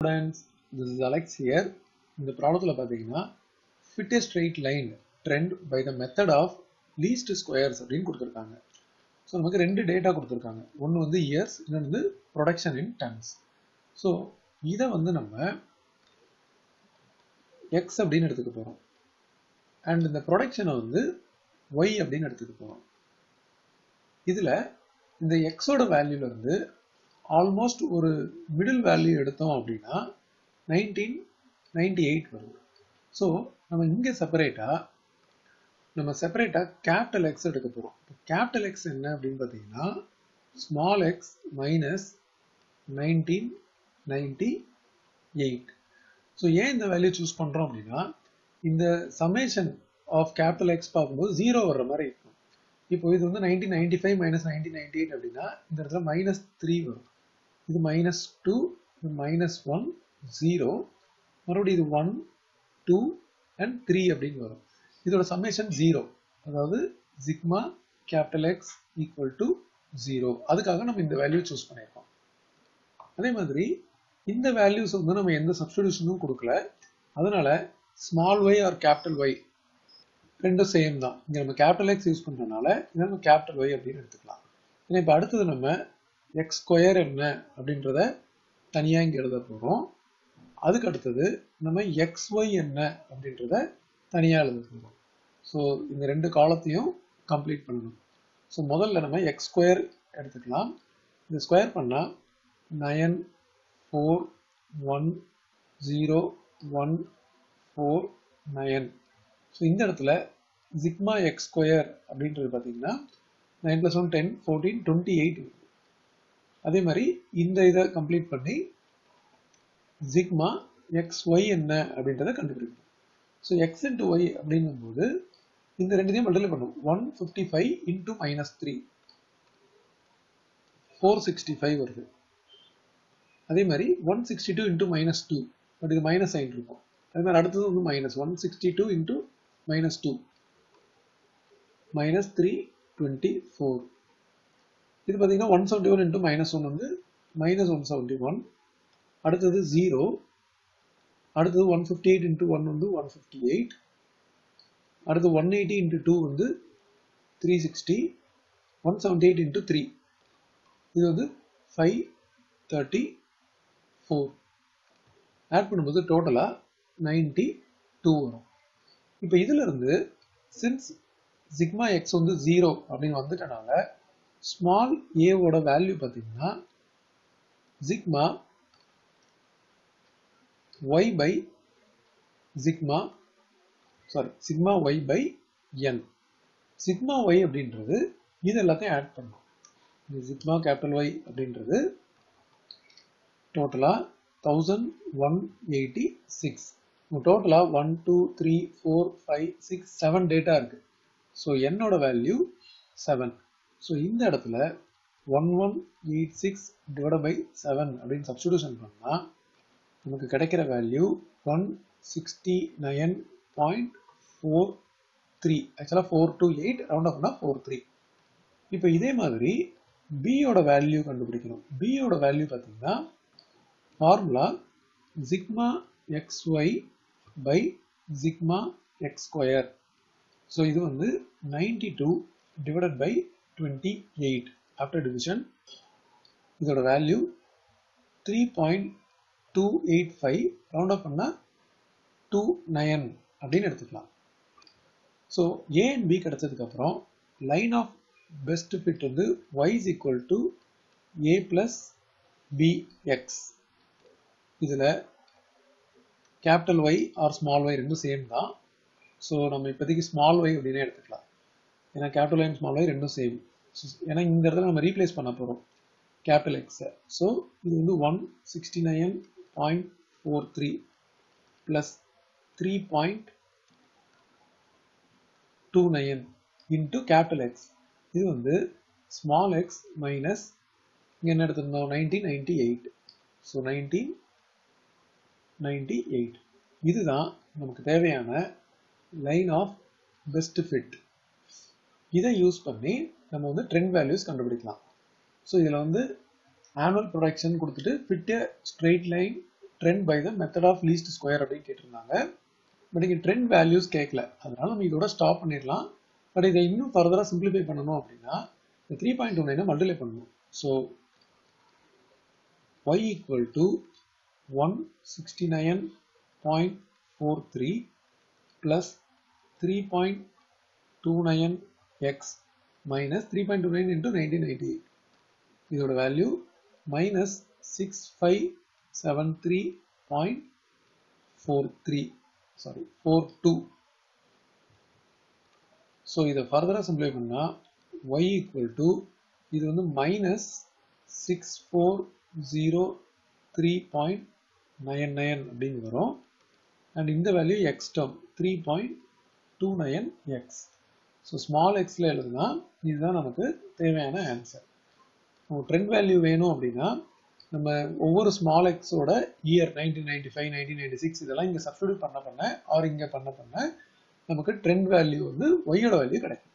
Students, this is Alex here. இந்த ப்ராப்ளத்தில் பார்த்தீங்கன்னா fit a straight line trend by the method of least squares அப்படின்னு கொடுத்துருக்காங்க so நமக்கு ரெண்டு டேட்டா கொடுத்துருக்காங்க ஒன்று வந்து இயர்ஸ் இன்னொன்று வந்து ப்ரொடக்ஷன் இன் டன்ஸ் ஸோ இதை வந்து நம்ம எக்ஸ் அப்படின்னு எடுத்துக்க போகிறோம் அண்ட் இந்த ப்ரொடக்ஷனை வந்து ஒய் அப்படின்னு எடுத்துக்க போகிறோம் இதில் இந்த எக்ஸோட வேல்யூல இருந்து ஆல்மோஸ்ட் ஒரு மிடில் வேல்யூ எடுத்தோம் அப்படின்னா நைன்டீன் நைன்டி எயிட் வருது ஸோ நம்ம இங்கே செப்பரேட்டாக நம்ம செப்பரேட்டாக கேபிட்டல் எக்ஸ் எடுக்க போகிறோம் கேபிட்டல் எக்ஸ் என்ன அப்படின்னு பார்த்தீங்கன்னா small X minus nineteen ninety eight so ஏன் இந்த வேல்யூ சூஸ் பண்ணுறோம் அப்படின்னா இந்த சமேஷன் ஆஃப் கேபிட்டல் எக்ஸ் பார்க்கும்போது ஜீரோ வர்ற மாதிரி இருக்கும் இப்போ இது வந்து nineteen ninety five minus nineteen ninety eight அப்படின்னா இந்த இடத்துல மைனஸ் த்ரீ வரும் இது மைனஸ் டூ இது மைனஸ் ஒன் ஜீரோ மறுபடியும் இது ஒன் டூ அண்ட் த்ரீ அப்படின்னு வரும் இதோட சம்மேஷன் ஜீரோ அதாவது sigma capital X equal to zero அதுக்காக நம்ம இந்த வேல்யூ சூஸ் பண்ணியிருக்கோம் அதே மாதிரி இந்த வேல்யூஸ் வந்து நம்ம எந்த சப்ஸ்டிடியூஷனும் கொடுக்கல அதனால small Y or capital Y ரெண்டும் சேம் தான் இங்கே நம்ம கேபிட்டல் எக்ஸ் யூஸ் பண்ணுறதுனால இதை நம்ம கேபிட்டல் ஒய் அப்படின்னு எடுத்துக்கலாம் ஏன்னா இப்போ அடுத்தது நம்ம எக்ஸ் ஸ்கொயர் என்ன அப்படின்றத தனியாக இங்கே எழுத போகிறோம் அதுக்கு அடுத்தது நம்ம எக்ஸ் ஒய் என்ன அப்படின்றத தனியாக எழுத போகிறோம் ஸோ இந்த ரெண்டு காலத்தையும் கம்ப்ளீட் பண்ணணும் ஸோ முதல்ல நம்ம எக்ஸ் ஸ்கொயர் எடுத்துக்கலாம் இந்த ஸ்கொயர் பண்ணால் nine four one zero one four nine so இந்த இடத்துல சிக்மா எக்ஸ் ஸ்கொயர் அப்படின்றது பார்த்தீங்கன்னா nine plus one ten fourteen twenty eight அதே மாதிரி இந்த இதை கம்ப்ளீட் பண்ணி சிக்மா எக்ஸ் ஒய் என்ன அப்படின்றத கண்டுபிடிக்கணும் ஸோ எக்ஸ் இன்ட்டு ஒய் அப்படிங்கும்போது இந்த ரெண்டுத்தையும் மல்டிப்ளை பண்ணும் one fifty five into minus three four sixty five வருது அதே மாதிரி one sixty two into minus two but இது மைனஸ் சைன் இருக்கும் அதே மாதிரி அடுத்தது வந்து minus one sixty two into minus two minus three twenty four இது பார்த்தீங்கன்னா one seventy one into minus one வந்து மைனஸ் ஒன் செவன்டி ஒன் அடுத்தது ஜீரோ அடுத்தது one fifty eight into one வந்து ஒன் ஃபிஃப்டி எயிட் அடுத்து ஒன் எயிட்டி இன்டூ டூ வந்து three sixty one seventy eight into three இது வந்து ஃபைவ் தேர்ட்டி ஃபோர் ஆட் பண்ணும்போது டோட்டலாக நைன்டி டூ வரும் இப்போ இதுல இருந்து சின்ஸ் சிக்மா எக்ஸ் வந்து ஜீரோ அப்படின்னு வந்துட்டனால ஸ்மால் ஏவோட வேல்யூ பார்த்தீங்கன்னா sigma Y by sigma sorry sigma Y by N sigma Y அப்படின்றது இது எல்லாத்தையும் ஆட் பண்ணும் இந்த சிக்மா கேபிட்டல் ஒய் அப்படின்றது டோட்டலாக தௌசண்ட் ஒன் எயிட்டி சிக்ஸ் டோட்டலாக one two three four five six seven data இருக்கு ஸோ என்னோட வேல்யூ செவன் ஸோ இந்த இடத்துல one one eight six divide by seven அப்படின்னு சப்ஸ்டியூஷன் பண்ணால் நமக்கு கிடைக்கிற value one sixty nine point four three ஆக்சுவலாக ஃபோர் டூ எயிட் ரவுண்ட் ஆஃப்னா ஃபோர் த்ரீ இப்போ இதே மாதிரி பியோட வேல்யூ கண்டுபிடிக்கணும் பியோட வேல்யூ பார்த்தீங்கன்னா formula sigma X Y by sigma X square so இது வந்து ninety two divided by twenty eight after division இதோட value three point two eight five round off பண்ணால் டூ நயன் அப்படின்னு எடுத்துக்கலாம் ஸோ ஏ அண்ட் பி கிடைச்சதுக்கப்புறம் line of best fit வந்து Y is equal to A plus B X இதில் capital Y or small Y ரெண்டும் same தான் so நம்ம இப்போதைக்கு ஸ்மால் ஒய் அப்படின்னே எடுத்துக்கலாம் ஏன்னா கேபிட்டல் ஒய் ஸ்மால் ஒய் ரெண்டும் சேம் ஏன்னா இந்த இடத்துல நம்ம ரீப்ளேஸ் பண்ண போகிறோம் கேபிட்டல் எக்ஸை ஸோ இது வந்து one sixty nine point four three plus three point two nine into capital X இது வந்து ஸ்மால் எக்ஸ் மைனஸ் இங்கே என்ன எடுத்திருந்தோம் nineteen ninety eight so nineteen ninety eight இதுதான் நமக்கு தேவையான லைன் ஆஃப் பெஸ்ட் ஃபிட் இதை யூஸ் பண்ணி நம்ம வந்து ட்ரெண்ட் வேல்யூஸ் கண்டுபிடிக்கலாம் ஸோ இதில் வந்து ஆனுவல் ப்ரொடக்ஷன் கொடுத்துட்டு fit straight line trend by the method of least square அப்படின்னு கேட்டிருந்தாங்க பட் இங்கே ட்ரெண்ட் வேல்யூஸ் கேட்கல அதனால நம்ம இதோட ஸ்டாப் பண்ணிடலாம் பட் இதை இன்னும் ஃபர்தராக சிம்பிளிஃபை பண்ணணும் அப்படின்னா இந்த த்ரீ பாயிண்ட் டூ நைனை மல்டிப்ளை பண்ணணும் so Y equal to one sixty nine point four three plus three point two nine X minus three point two nine into nineteen ninety eight இதோட value minus six five seven three point four three sorry four two so இதை ஃபர்தராக சிம்பிளை பண்ணால் Y equal to இது வந்து minus six four zero three point nine nine அப்படின்னு வரும் and இந்த value X term three point two nine X so small எக்ஸில் எழுதுனா இதுதான் நமக்கு தேவையான ஆன்சர் ட்ரெண்ட் வேல்யூ வேணும் அப்படின்னா நம்ம ஒவ்வொரு ஸ்மால் எக்ஸோட year nineteen ninety five nineteen ninety six இதெல்லாம் இங்கே சப்ஸ்டியூட் பண்ண பண்ண ஆர் இங்கே பண்ண பண்ண நமக்கு ட்ரெண்ட் வேல்யூ வந்து ஒய்யோட வேல்யூ கிடைக்கும்